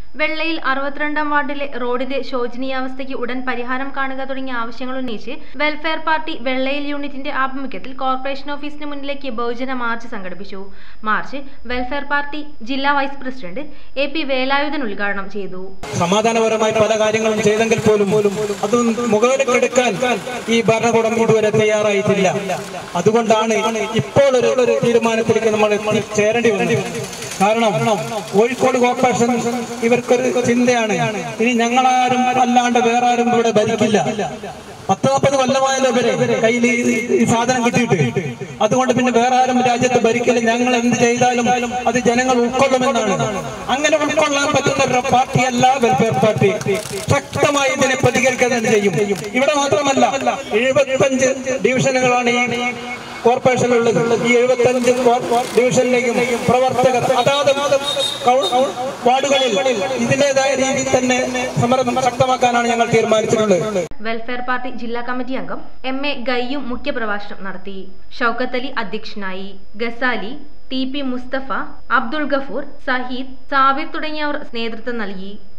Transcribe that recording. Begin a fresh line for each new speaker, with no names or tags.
വെള്ളയിൽ അറുപത്തിരണ്ടാം വാർഡിലെ റോഡിന്റെ ശോചനീയാവസ്ഥയ്ക്ക് ഉടൻ പരിഹാരം കാണുക തുടങ്ങിയ ആവശ്യങ്ങൾ ഉന്നയിച്ച് വെൽഫെയർ പാർട്ടി വെള്ളയിൽ യൂണിറ്റിന്റെ ആഭിമുഖ്യത്തിൽ കോർപ്പറേഷൻ ഓഫീസിന് മുന്നിലേക്ക് ബഹുജന മാർച്ച് സംഘടിപ്പിച്ചു മാർച്ച് വെൽഫെയർ പാർട്ടി ജില്ലാ vice president A P Velayudhan ഉദ്ഘാടനം ചെയ്തു
സമാധാനപരമായി പല കാര്യങ്ങളും ചെയ്തെങ്കിൽ പോലും അത് മുഖവിലക്കെടുക്കാൻ ഈ ഭരണകൂടം ഇതുവരെ തയ്യാറായിട്ടില്ല അതുകൊണ്ടാണ് ഇപ്പോൾ ഒരു ഒരു തീരുമാനത്തിലേക്ക് നമ്മൾ ചേരേണ്ടി വന്നത് കാരണം കോഴിക്കോട് കോർപ്പറേഷൻ ഇവർക്കൊരു ചിന്തയാണ് ഇനി ഞങ്ങളാരും അല്ലാണ്ട് വേറെ ആരും ഇവിടെ ഭരിക്കില്ല പത്ത് നാൽപ്പത് കൊല്ലമായല്ലോ ഇവരെ കയ്യിൽ ഈ- ഈ സാധനം കിട്ടിയിട്ട് അതുകൊണ്ട് പിന്നെ വേറെ ആരും രാജ്യത്ത് ഭരിക്കില്ല ഞങ്ങൾ എന്ത് ചെയ്താലും അത് ജനങ്ങൾ ഉൾക്കൊള്ളുമെന്നാണ് അങ്ങനെ ഉൾക്കൊള്ളാൻ പറ്റുന്ന ഒരു പാർട്ടിയല്ല വെൽഫെയർ പാർട്ടി ശക്തമായി ഇതിനെ പ്രതികരിക്കാൻ തന്നെ ചെയ്യും ഇവിടെ മാത്രമല്ല എഴുപത്തഞ്ച് ഡിവിഷനുകളാണ് ഈ കോർപ്പറേഷനിലുള്ളത് ഈ എഴുപത്തഞ്ച് ഡിവിഷനിലേക്കും പ്രവർത്തകർ അതാത് കൗ- വാർഡുകളിൽ ഇതിന്റേതായ രീതിയിൽ തന്നെ സമരം ശക്തമാക്കാനാണ് ഞങ്ങൾ തീരുമാനിച്ചിട്ടുള്ളത്
വെൽഫെയർ പാർട്ടി ജില്ലാ കമ്മിറ്റി അംഗം എം എ ഗയ്യും മുഖ്യപ്രഭാഷണം നടത്തി ഷൗക്കത്ത് അലി അധ്യക്ഷനായി ഗസാലി ടി പി മുസ്തഫ അബ്ദുൾ ഗഫൂർ സഹീദ് സാബിർ തുടങ്ങിയവർ നേതൃത്വം നൽകി